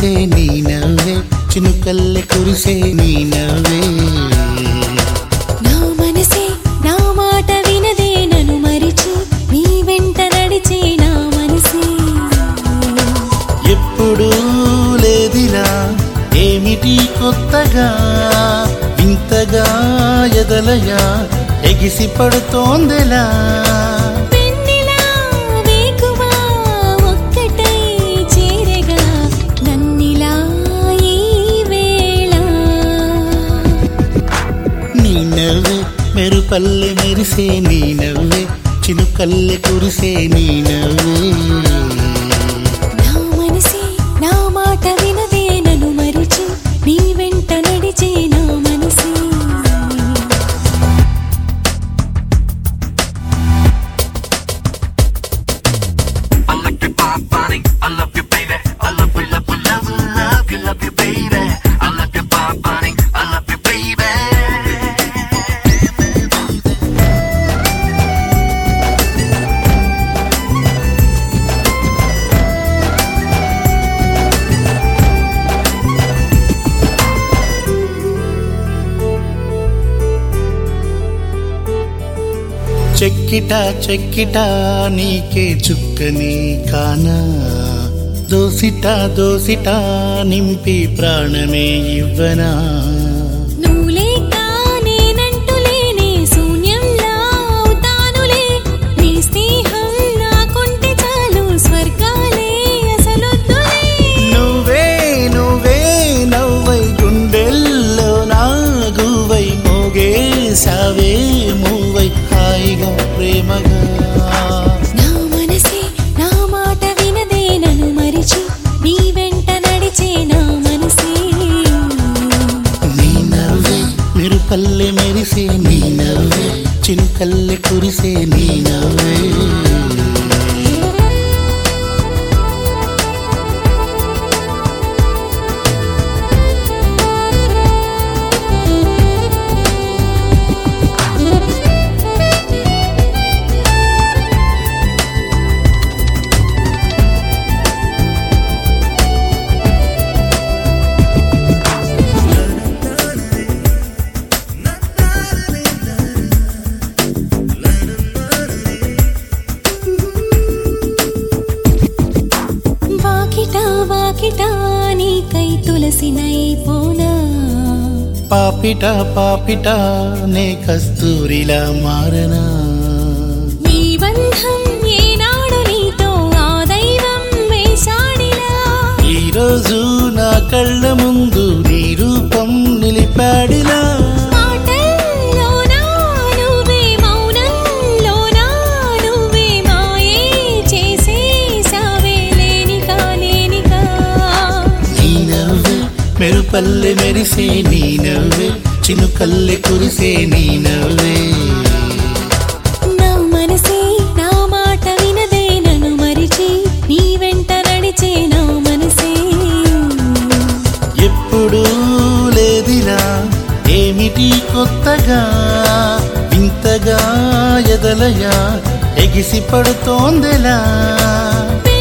మెరిసే నీ నవ్వే చినుకల్లె కురిసే నీ నవ్వే నా మనసే నా మాట వినదే నన్ను మరిచి నీ వెంట నడిచే నా మనసే ఎప్పుడూ లేదిలా ఏమిటి కొత్తగా ఇంతగా ఎదలయా ఎగిసి పడుతోందెలా వెన్నెలా వేకువా ఒక్కటై చేరగా నన్నిలా ఈ వేళ నీ నవ్వే మెరుపల్లె మెరిసే నీ నవ్వే చినుకల్లె కురిసే నీ నవ్వే నా మనసే నా మాట వినదే నన్ను మరిచి నీ వెంట నడిచే నా మనసే I like your body, body. I love you, baby. I love you, love you, love you, love you, love you, baby. I love your body, body. I love you, baby. చెక్కిట చెక్కిట నీకే చుక్కని కానా దోసిట దోసిట నింపి ప్రాణమే ఇవ్వనా నువ్వు లేక నేనంటూ లేనే శూన్యంలా అవుతానులే నీ స్నేహం నాకుంటే చాలు స్వర్గాలే అసలొద్దులే నువ్వే నువ్వే నవ్వై గుండెల్లో నాగువై మోగేశావే మూవై హాయిగా ప్రేమగా నా మనసే నా మాట వినదే నన్ను మరిచి నీ వెంట నడిచే నా మనసే నీ నవ్వే మెరుపల్లె మెరిసే నీ నవ్వే చినుకల్లె కురిసే నీ నవ్వే వాకిట వాకిట నీకై తులసినై పోనా పాపిట పాపిట నే కస్తూరిలా మారనా నీ బంధం ఏనాడు నీతో ఆ దైవం వేశాడిలా ఈ రోజు నా కళ్ళ ముందు నీ రూపం నిలిపాడిలా మాటల్లోనా నువ్వే మౌనంలోనా నువ్వే మాయే చేసేసావే లేనికా లేనికా నీ నవ్వే మెరుపల్లె మెరిసే నీ నవ్వే చినుకల్లె కురిసే నీ నవ్వే నా మనసే నా మాట వినదే నన్ను మరిచి నీ వెంట నడిచే నా మనసే ఎప్పుడూ లేదిలా ఏమిటి కొత్తగా ఇంతగా ఎదలయా ఎగిసి పడుతోందెలా